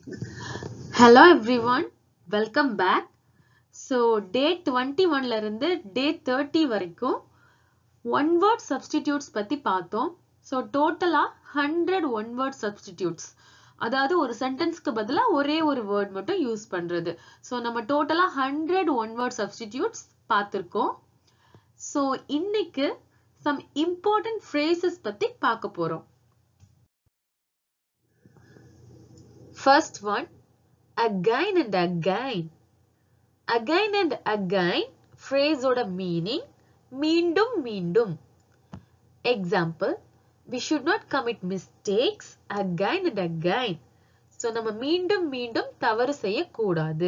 Hello everyone welcome back so day twenty ஒன்ல இருந்து day thirty வரைக்கும் one word substitutes பத்தி பார்த்தோம் ஸோ டோட்டலா ஹண்ட்ரட் ஒன் வேர்ட் சப்ஸ்டிடியூட்ஸ் அதாவது ஒரு சென்டென்ஸ்க்கு பதிலாக ஒரே ஒரு வேர்ட் மட்டும் யூஸ் பண்றது ஸோ நம்ம டோட்டலா ஹண்ட்ரட் ஒன் வேர்ட் சப்ஸ்டிடியூட்ஸ் பார்த்துருக்கோம் ஸோ இன்னைக்கு சம் இம்பார்ட்டன்ட் ஃப்ரேசஸ் பத்தி பார்க்க போறோம் First one, again and again. Again and again phrase ஓட meaning மீண்டும் மீண்டும். Example, we should not commit mistakes again and again. So நம்ம மீண்டும் மீண்டும் தவறு செய்யக்கூடாது.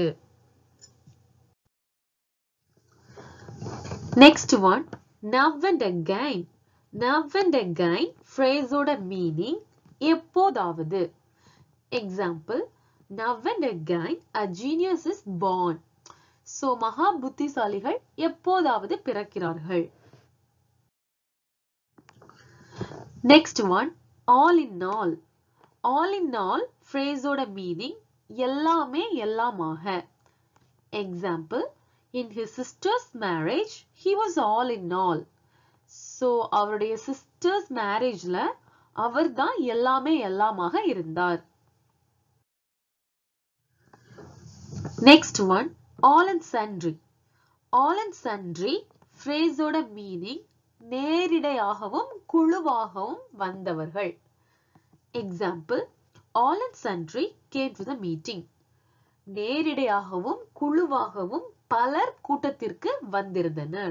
Next one, now and again. Now and again phrase ஓட meaning எப்போதாவது. Example, now and again a genius is born. So மகா புத்திசாலிகள் எப்போதாவது பிறக்கிறார்கள். Next one, all in all. All in all phrase ஓட meaning எல்லாமே எல்லாமாக. Example, in his sister's marriage he was all in all. So அவருடைய sisters மேரேஜ்ல அவர் தான் எல்லாமே எல்லாமாக இருந்தார். Next one, all and sundry. All and sundry phrase ஓட meaning நேரிடையாகவும் குழுவாகவும் வந்தவர்கள். Example, all and sundry came to the meeting. நேரிடையாகவும் குழுவாகவும் பலர் கூட்டத்திற்கு வந்திருந்தனர்.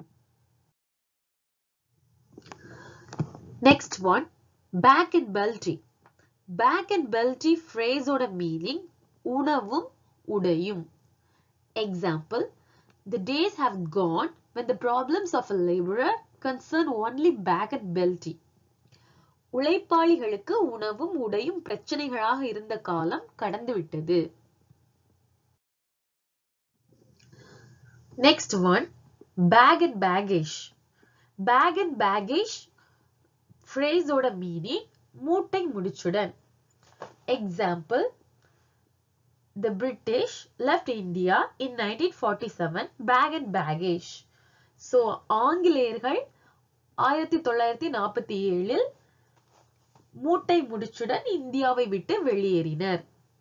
Next one, back and belty. Back and belty phrase ஓட meaning உணவும் உடையும். Example, the days have gone when the problems of a laborer concern only back and belty. உழைப்பாளிகளுக்கு உணவும் உடையும் பிரச்சனைகளாக இருந்த காலம் கடந்துவிட்டது. Next one, bag and baggage. Bag and baggage phrase ஓட meaning மூட்டை முடிச்சுடன். Example, The British left India in 1947 bag and baggage. So ஆங்கிலேயர்கள் ஆயிரத்தி தொள்ளாயிரத்தி நாற்பத்தி ஏழில் மூட்டை முடிச்சுடன் இந்தியாவை விட்டு வெளியேறினர்.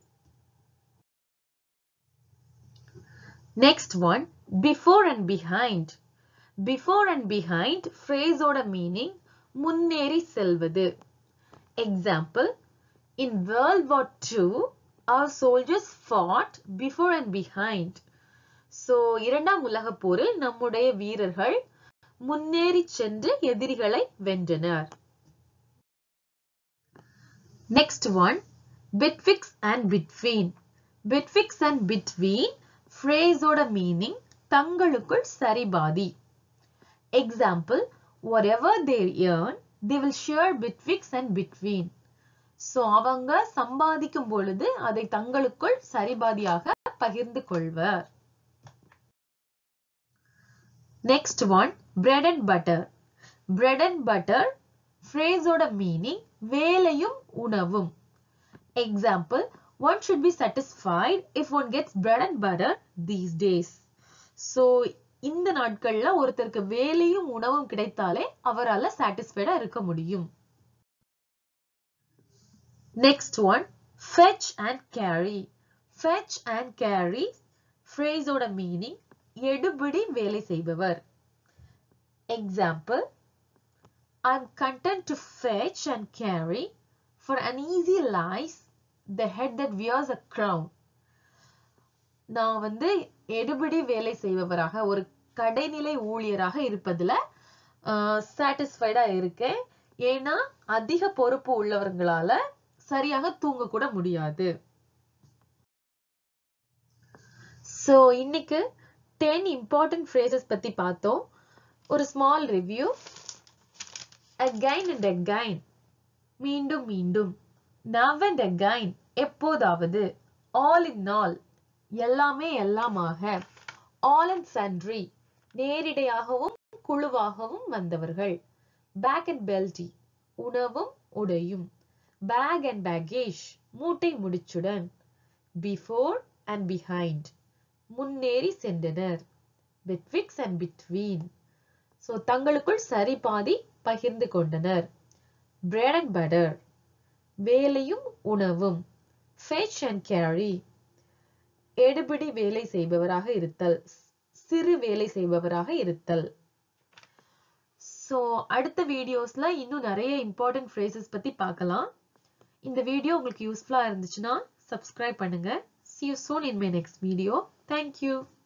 Next one, before and behind. Before and behind phrase ஓட meaning முன்னேறி செல்வது. Example, in World War II, our soldiers fought before and behind. So இரண்டாம் உலகப் போரில் நம்முடைய வீரர்கள் முன்னேறி சென்று எதிரிகளை வென்றனர். Next one, betwixt and between. Betwixt and between phrase ஓட meaning தங்களுக்குள் சரிபாதி. Example, whatever they earn, they will share betwixt and between. So அவங்க சம்பாதிக்கும் பொழுது அதை தங்களுக்குள் சரிபாதியாக பகிர்ந்து கொள்வர். Next one, bread and butter. Bread and butter phrase ஓட meaning வேலையும் உணவும். Example, one should be satisfied if one gets bread and butter these days. So இந்த நாட்கள்ல ஒருத்தருக்கு வேலையும் உணவும் கிடைத்தாலே அவரால சாட்டிஸ்ஃபைடா இருக்க முடியும். Next one, fetch and carry. Fetch and carry phrase ஓட meaning எடுபிடி வேலை செய்பவர். Example, I'm content to fetch and carry for uneasy lies the head that wears a crown. நான் வந்து எடுபிடி வேலை செய்பவராக ஒரு கடைநிலை ஊழியராக இருப்பதுல சாட்டிஸ்ஃபைடா இருக்கேன் ஏன்னா அதிக பொறுப்பு உள்ளவர்களால சரியாக தூங்க கூட முடியாது சோ இன்னைக்கு டென் இம்பார்ட்டன்ட் ஃப்ரேசஸ் பத்தி பார்த்தோம் ஒரு small review again and again மீண்டும் மீண்டும் நவ் அண்ட் அகைன் எப்போதாவது ஆல் இன் ஆல் எல்லாமே எல்லாமாக ஆல் அண்ட் சன்ட்ரி நேரிடையாகவும் குழுவாகவும் வந்தவர்கள் பேக் அண்ட் பெல்டி உணவும் உடையும் பேக் அண்ட் பேகேஜ் மூட்டை முடிச்சுடன் பிஃபோர் அண்ட் பிஹைண்ட் முன்னேறி சென்றனர் betwixt and between ஸோ தங்களுக்குள் சரி பாதி பகிர்ந்து கொண்டனர் bread and butter வேலையும் உணவும் fetch and carry எடுபிடி வேலை செய்பவராக இருத்தல் சிறு வேலை செய்பவராக இருத்தல் ஸோ அடுத்த வீடியோஸ்ல இன்னும் நிறைய இம்பார்ட்டன்ட் phrases பத்தி பார்க்கலாம் இந்த வீடியோ உங்களுக்கு யூஸ்ஃபுல்லா இருந்துச்சுன்னா சப்ஸ்கிரைப் பண்ணுங்க see you soon in my next video thank you